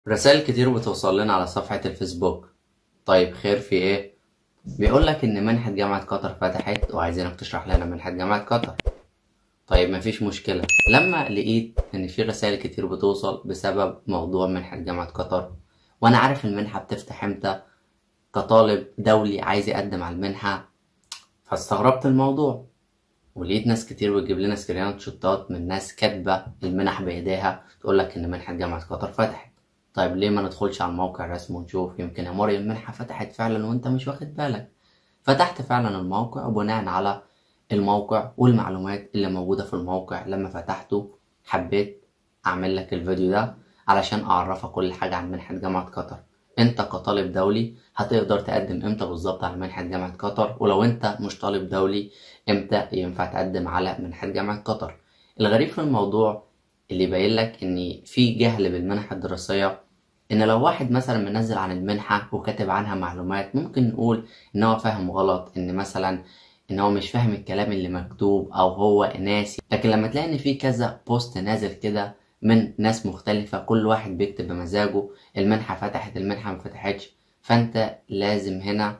رسائل كتير بتوصل لنا على صفحة الفيسبوك طيب خير في ايه؟ بيقول لك ان منحة جامعة قطر فتحت وعايزينك تشرح لنا منحة جامعة قطر طيب مفيش مشكلة لما لقيت ان في رسائل كتير بتوصل بسبب موضوع منحة جامعة قطر وانا عارف المنحة بتفتح امتى كطالب دولي عايز يقدم على المنحة فاستغربت الموضوع ولقيت ناس كتير بتجيب لنا سكرينات شطات من ناس كاتبة المنح بإيديها تقول لك إن منحة جامعة قطر فتحت طيب ليه ما ندخلش على الموقع الرسمي ونشوف يمكن يا مريم المنحة فتحت فعلا وأنت مش واخد بالك فتحت فعلا الموقع وبناء على الموقع والمعلومات اللي موجودة في الموقع لما فتحته حبيت أعمل لك الفيديو ده علشان أعرفك كل حاجة عن منحة جامعة قطر انت كطالب دولي هتقدر تقدم امتى بالظبط على منحة جامعة قطر ولو انت مش طالب دولي امتى ينفع تقدم على منحة جامعة قطر الغريب في الموضوع اللي يبين لك ان في جهل بالمنح الدراسية ان لو واحد مثلا منزل عن المنحة وكاتب عنها معلومات ممكن نقول ان هو فاهم غلط ان مثلا ان هو مش فاهم الكلام اللي مكتوب او هو ناسي لكن لما تلاقي ان في كذا بوست نازل كده من ناس مختلفة كل واحد بيكتب بمزاجه المنحة فتحت المنحة ما فتحتش فانت لازم هنا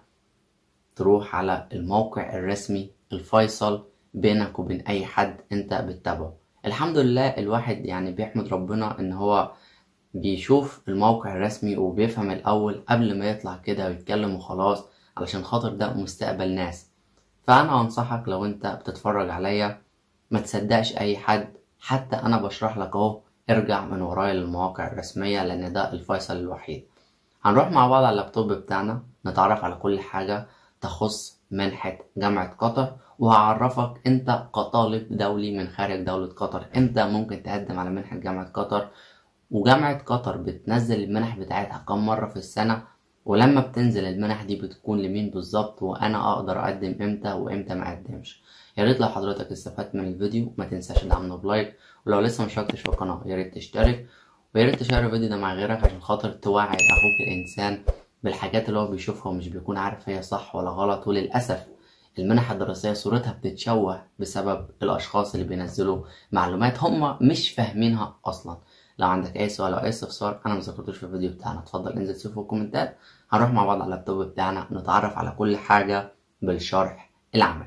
تروح على الموقع الرسمي الفيصل بينك وبين اي حد انت بتتابعه الحمد لله الواحد يعني بيحمد ربنا ان هو بيشوف الموقع الرسمي وبيفهم الاول قبل ما يطلع كده ويتكلم وخلاص علشان خاطر ده مستقبل ناس فانا انصحك لو انت بتتفرج عليا ما تصدقش اي حد حتى انا بشرح لك اهو ارجع من ورايا للمواقع الرسمية لان ده الفيصل الوحيد هنروح مع بعض على اللابتوب بتاعنا نتعرف على كل حاجة تخص منحة جامعة قطر وهعرفك انت كطالب دولي من خارج دولة قطر امتى ممكن تقدم على منحة جامعة قطر وجامعة قطر بتنزل المنح بتاعتها كم مرة في السنة ولما بتنزل المنح دي بتكون لمين بالظبط وانا اقدر اقدم امتى وامتى ما اقدمش يا ريت لو حضرتك استفدت من الفيديو ما تنساش دعمنا بلايك ولو لسه مشتركتش في القناة يا ريت تشترك ويا ريت تشير الفيديو ده مع غيرك عشان خاطر توعي اخوك الانسان بالحاجات اللي هو بيشوفها ومش بيكون عارف هي صح ولا غلط وللاسف المنح الدراسية صورتها بتتشوه بسبب الأشخاص اللي بينزلوا معلومات هم مش فاهمينها أصلا لو عندك أي سؤال أو أي استفسار أنا مذكرتوش في الفيديو بتاعنا اتفضل انزل شوف في الكومنتات هنروح مع بعض على اللابتوب بتاعنا نتعرف على كل حاجة بالشرح العملي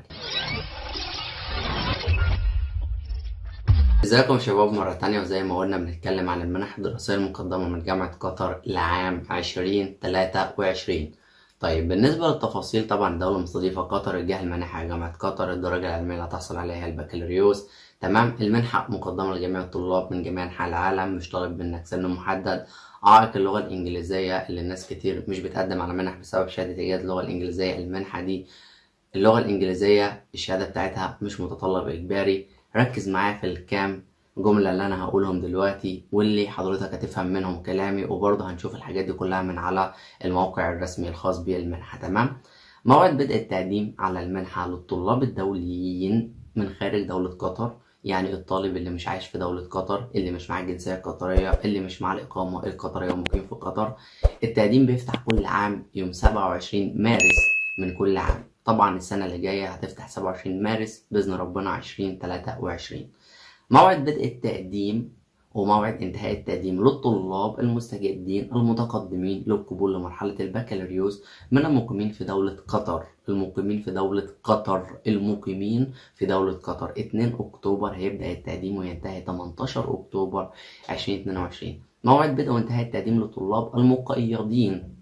ازيكم شباب مرة تانية وزي ما قلنا بنتكلم عن المنح الدراسية المقدمة من جامعة قطر لعام عشرين تلاتة وعشرين طيب بالنسبة للتفاصيل طبعا الدولة مستضيفة قطر الجهة المنحة جامعة قطر الدرجة العلمية اللي هتحصل عليها البكالوريوس تمام المنحة مقدمة لجميع الطلاب من جميع أنحاء العالم مش طالب منك سن محدد عائق اللغة الإنجليزية اللي الناس كتير مش بتقدم على منح بسبب شهادة إيجاد اللغة الإنجليزية المنحة دي اللغة الإنجليزية الشهادة بتاعتها مش متطلب إجباري ركز معايا في الكام جملة اللي أنا هقولهم دلوقتي واللي حضرتك هتفهم منهم كلامي وبرضه هنشوف الحاجات دي كلها من على الموقع الرسمي الخاص بالمنحة تمام موعد بدء التقديم على المنحة للطلاب الدوليين من خارج دولة قطر يعني الطالب اللي مش عايش في دولة قطر اللي مش معاه الجنسية القطرية اللي مش معاه الإقامة القطرية ومقيم في قطر التقديم بيفتح كل عام يوم 27 مارس من كل عام طبعا السنة اللي جاية هتفتح 27 مارس بإذن ربنا 2023 موعد بدء التقديم وموعد انتهاء التقديم للطلاب المستجدين المتقدمين للقبول لمرحلة البكالوريوس من المقيمين في دولة قطر المقيمين في دولة قطر المقيمين في دولة قطر 2 أكتوبر هيبدأ التقديم وينتهي 18 أكتوبر 2022 موعد بدء وانتهاء التقديم للطلاب المقيدين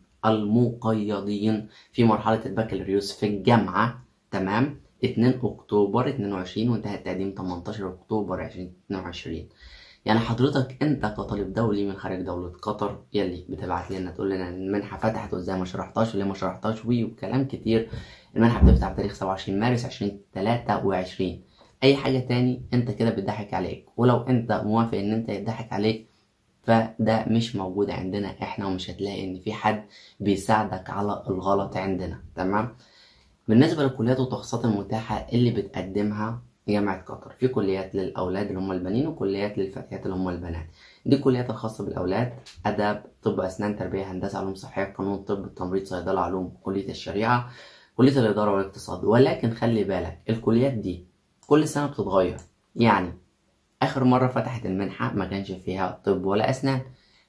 المقيدين في مرحلة البكالوريوس في الجامعة تمام 2 أكتوبر 22 وانتهى التقديم 18 أكتوبر 2022 يعني حضرتك انت كطالب دولي من خارج دولة قطر يلي بتبعت لنا تقول لنا ان المنحة فتحت وازاي ما شرحتهاش وليه ما شرحتهاش وي وكلام كتير المنحة بتفتح بتاريخ 27 مارس 2023 اي حاجة تاني انت كده بتضحك عليك ولو انت موافق ان انت يضحك عليك فده مش موجود عندنا احنا ومش هتلاقي ان في حد بيساعدك على الغلط عندنا تمام بالنسبة للكليات والتخصصات المتاحة اللي بتقدمها جامعة قطر في كليات للأولاد اللي هم البنين وكليات للفتيات اللي هم البنات دي الكليات الخاصة بالأولاد آداب طب أسنان تربية هندسة علوم صحية قانون طب التمريض صيدلة علوم كلية الشريعة كلية الإدارة والاقتصاد ولكن خلي بالك الكليات دي كل سنة بتتغير يعني آخر مرة فتحت المنحة ما كانش فيها طب ولا أسنان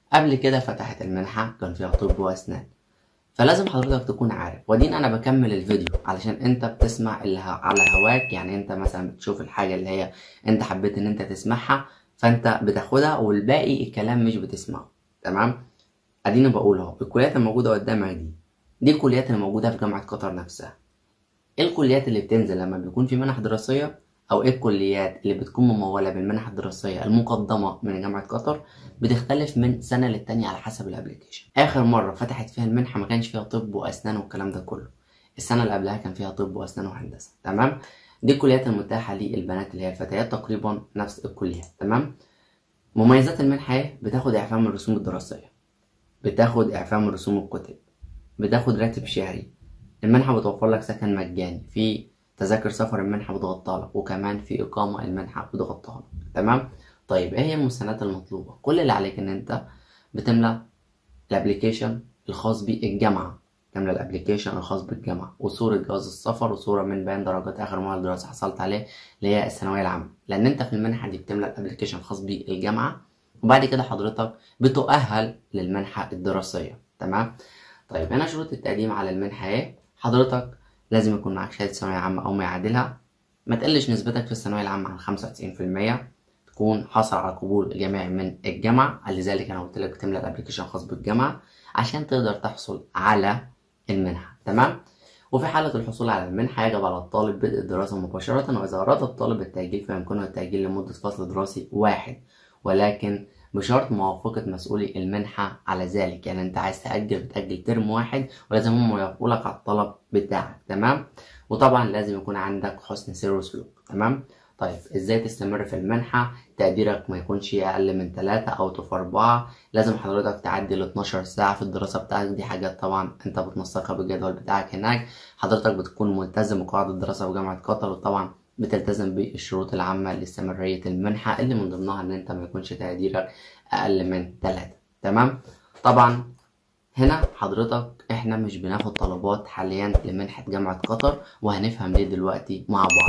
قبل كده فتحت المنحة كان فيها طب وأسنان فلازم حضرتك تكون عارف ودين انا بكمل الفيديو علشان انت بتسمع اللي ه- على هواك يعني انت مثلا بتشوف الحاجة اللي هي انت حبيت ان انت تسمعها فانت بتاخدها والباقي الكلام مش بتسمعه تمام اديني بقول اهو الكليات الموجودة قدامك دي دي الكليات اللي موجودة في جامعة قطر نفسها ايه الكليات اللي بتنزل لما بيكون في منح دراسية او ايه الكليات اللي بتكون ممولة بالمنح الدراسية المقدمة من جامعة قطر بتختلف من سنة للتانية على حسب الابليكيشن اخر مرة فتحت فيها المنحة ما كانش فيها طب واسنان والكلام ده كله السنة اللي قبلها كان فيها طب واسنان وهندسة تمام دي الكليات المتاحة للبنات اللي هي الفتيات تقريبا نفس الكليات تمام مميزات المنحة ايه بتاخد اعفاء من الرسوم الدراسية بتاخد اعفاء من رسوم الكتب بتاخد راتب شهري المنحة بتوفر لك سكن مجاني في تذاكر سفر المنحة بتغطى لك وكمان في إقامة المنحة بتغطاها لك تمام طيب ايه هي المستندات المطلوبة كل اللي عليك ان انت بتملى الابليكيشن الخاص بالجامعة تملى الابليكيشن الخاص بالجامعة وصورة جواز السفر وصورة من بيان درجات آخر مؤهل دراسة حصلت عليه اللي هي الثانوية العامة لأن أنت في المنحة دي بتملى الابليكيشن الخاص بالجامعة وبعد كده حضرتك بتؤهل للمنحة الدراسية تمام طيب هنا شروط التقديم على المنحة ايه حضرتك لازم يكون معاك شهادة ثانوية عامة أو ما يعادلها ما تقلش نسبتك في الثانوية العامة عن خمسة وتسعين في المية تكون حاصل على قبول جامعي من الجامعة لذلك أنا قلت لك تملى الأبليكيشن الخاص بالجامعة عشان تقدر تحصل على المنحة تمام وفي حالة الحصول على المنحة يجب على الطالب بدء الدراسة مباشرة وإذا أراد الطالب التأجيل فيمكنه التأجيل لمدة فصل دراسي واحد ولكن بشرط موافقة مسؤولي المنحة على ذلك يعني أنت عايز تأجل بتأجل ترم واحد ولازم هم يوافقوا لك على الطلب بتاعك تمام وطبعا لازم يكون عندك حسن سير وسلوك تمام طيب ازاي تستمر في المنحة تقديرك ما يكونش اقل من 3 او تف 4 لازم حضرتك تعدي ال 12 ساعة في الدراسة بتاعتك دي حاجات طبعا انت بتنسقها بالجدول بتاعك هناك حضرتك بتكون ملتزم بقواعد الدراسة في جامعة قطر وطبعا بتلتزم بالشروط العامة لاستمرارية المنحة اللي من ضمنها ان انت ما يكونش تقديرك اقل من 3 تمام طبعا هنا حضرتك احنا مش بناخد طلبات حاليا لمنحة جامعة قطر وهنفهم ليه دلوقتي مع بعض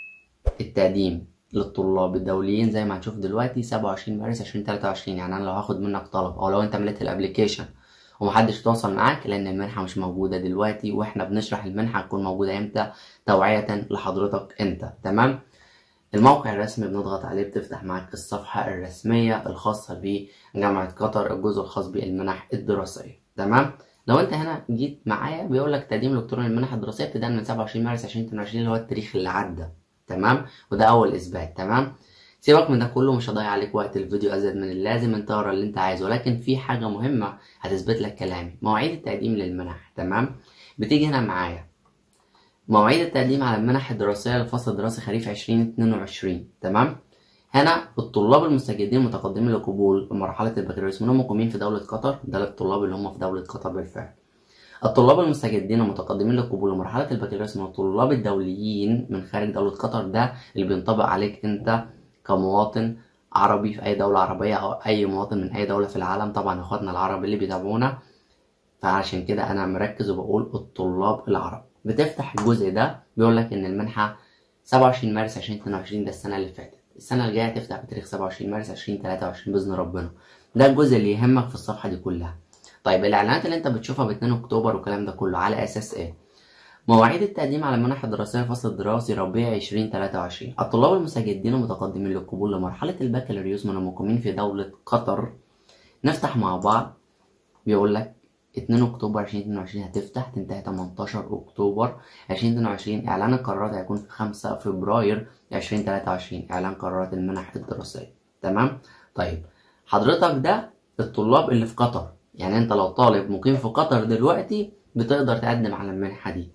التقديم للطلاب الدوليين زي ما هنشوف دلوقتي 27 مارس 2023 يعني انا لو هاخد منك طلب او لو انت مليت الابليكيشن ومحدش تواصل معاك لان المنحه مش موجوده دلوقتي واحنا بنشرح المنحه هتكون موجوده امتى توعيه لحضرتك انت تمام الموقع الرسمي بنضغط عليه بتفتح معاك الصفحه الرسميه الخاصه بجامعه قطر الجزء الخاص بالمنح الدراسيه تمام لو انت هنا جيت معايا بيقول لك تقديم الكتروني المنح الدراسيه ابتداء من 27 مارس 2022 اللي هو التاريخ اللي عدى تمام وده اول اثبات تمام سيبك من ده كله مش هضيع عليك وقت الفيديو ازيد من اللازم انت اقرا اللي انت عايزه ولكن في حاجه مهمه هتثبت لك كلامي مواعيد التقديم للمنح تمام بتيجي هنا معايا مواعيد التقديم على المنح الدراسيه للفصل الدراسي خريف 2022 تمام هنا الطلاب المستجدين المتقدمين لقبول مرحله البكالوريوس منهم مقيمين في دوله قطر ده للطلاب اللي هم في دوله قطر بالفعل الطلاب المستجدين المتقدمين للقبول لمرحلة البكالوريوس من الطلاب الدوليين من خارج دولة قطر ده اللي بينطبق عليك انت كمواطن عربي في اي دولة عربية او اي مواطن من اي دولة في العالم طبعا اخواتنا العرب اللي بيتابعونا فعشان كده انا مركز وبقول الطلاب العرب بتفتح الجزء ده بيقول لك ان المنحة 27 مارس 2022 ده السنة اللي فاتت السنة الجاية هتفتح بتاريخ 27 مارس 2023 بإذن ربنا ده الجزء اللي يهمك في الصفحة دي كلها طيب الاعلانات اللي انت بتشوفها ب 2 اكتوبر والكلام ده كله على اساس ايه مواعيد التقديم على المنح الدراسية الفصل الدراسي ربيع 2023 الطلاب المستجدين المتقدمين للقبول لمرحلة البكالوريوس من المقيمين في دولة قطر نفتح مع بعض بيقول لك 2 اكتوبر 2022 هتفتح تنتهي 18 اكتوبر 2022 اعلان القرارات هيكون في 5 فبراير 2023 اعلان قرارات المنح الدراسية تمام طيب حضرتك ده الطلاب اللي في قطر يعني انت لو طالب مقيم في قطر دلوقتي بتقدر تقدم على المنحة دي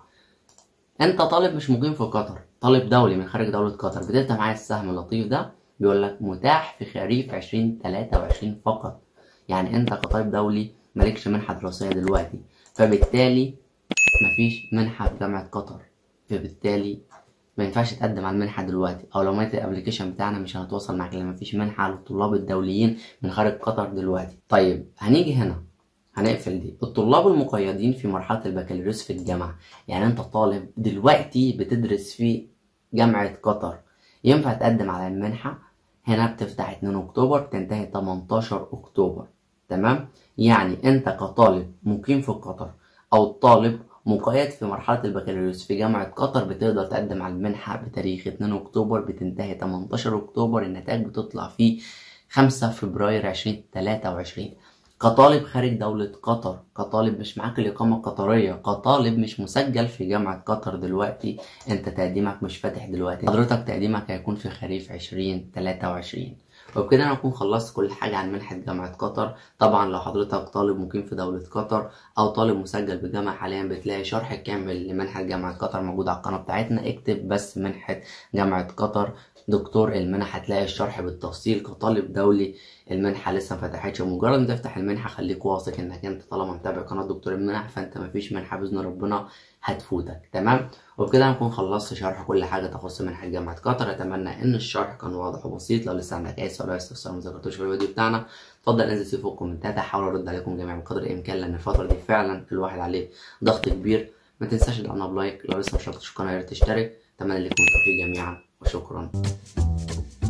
انت طالب مش مقيم في قطر طالب دولي من خارج دولة قطر بتفتح معايا السهم اللطيف ده بيقول لك متاح في خريف 2023 فقط يعني انت كطالب دولي مالكش منحة دراسية دلوقتي فبالتالي مفيش منحة في جامعة قطر فبالتالي ما ينفعش تقدم على المنحة دلوقتي او لو مات الابلكيشن بتاعنا مش هنتواصل معاك لان مفيش منحة للطلاب الدوليين من خارج قطر دلوقتي طيب هنيجي هنا هنقفل دي الطلاب المقيدين في مرحلة البكالوريوس في الجامعة يعني انت طالب دلوقتي بتدرس في جامعة قطر ينفع تقدم على المنحة هنا بتفتح 2 اكتوبر تنتهي 18 اكتوبر تمام يعني انت كطالب مقيم في قطر او طالب مقيد في مرحلة البكالوريوس في جامعة قطر بتقدر تقدم على المنحة بتاريخ 2 أكتوبر بتنتهي 18 أكتوبر النتائج بتطلع في 5 فبراير 2023 كطالب خارج دولة قطر كطالب مش معاك الإقامة القطرية كطالب مش مسجل في جامعة قطر دلوقتي أنت تقديمك مش فاتح دلوقتي حضرتك تقديمك هيكون في خريف 2023 وبكده انا اكون خلصت كل حاجه عن منحه جامعه قطر طبعا لو حضرتك طالب مقيم في دوله قطر او طالب مسجل بجامعه حاليا بتلاقي شرح كامل لمنحه جامعه قطر موجود على القناه بتاعتنا اكتب بس منحه جامعه قطر دكتور المنح هتلاقي الشرح بالتفصيل كطالب دولي المنحة لسه ما فتحتش مجرد ما تفتح المنحة خليك واثق انك انت طالما متابع قناة دكتور المنح فانت مفيش منحة بإذن ربنا هتفوتك تمام وبكده هنكون خلصت شرح كل حاجة تخص منحة جامعة قطر اتمنى ان الشرح كان واضح وبسيط لو لسه عندك اي سؤال او استفسار ما ذكرتوش في الفيديو بتاعنا اتفضل انزل سيب فوق الكومنتات هحاول ارد عليكم جميعا بقدر الامكان لان الفترة دي فعلا الواحد عليه ضغط كبير ما تنساش القناة بلايك لو لسه ما اشتركتش في القناة يا ريت تشترك اتمنى لكم التوفيق جميعا وشكرا